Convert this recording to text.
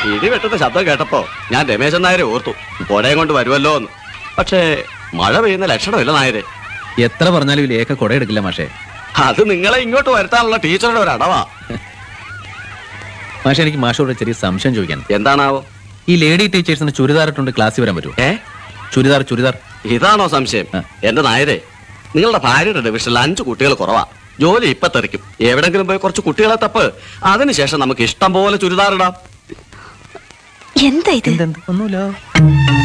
ഇടി വെട്ടുന്ന ശബ്ദം കേട്ടപ്പോ ഞാൻ രമേശൻ നായരെ ഓർത്തു കൊടയും കൊണ്ട് വരുമല്ലോ എന്ന് പക്ഷേ മഴ പെയ്യുന്ന ലക്ഷണമില്ല നായരെ എത്ര പറഞ്ഞാലും ഈ ലേഖ കൊടയെടുക്കില്ല മാഷേ അത് നിങ്ങളെ ഇങ്ങോട്ട് വരുത്താനുള്ള ടീച്ചറുടെ ഒരു അടവാ മാഷെ എനിക്ക് മാഷോട് ചെറിയ സംശയം ചോദിക്കാൻ എന്താണാവോ ഈ ലേഡി ടീച്ചേഴ്സിന് ചുരിദാർ ഇട്ടുകൊണ്ട് ക്ലാസ്സിൽ വരാൻ പറ്റുമോ ഏ ചുരിദാർ ചുരിദാർ ഇതാണോ സംശയം ആ. എന്റെ നായരെ നിങ്ങളുടെ ഭാര്യയുടെ ഡിവിഷനിൽ അഞ്ചു കുട്ടികൾ കുറവാ ജോലി ഇപ്പൊ തെറിക്കും എവിടെങ്കിലും പോയി കുറച്ച് കുട്ടികളെ തപ്പ് അതിനുശേഷം നമുക്ക് ഇഷ്ടം പോലെ ചുരിദാർ ഇടാം എന്താ ഇത് എന്തെന്ത് ഒന്നുമില്ല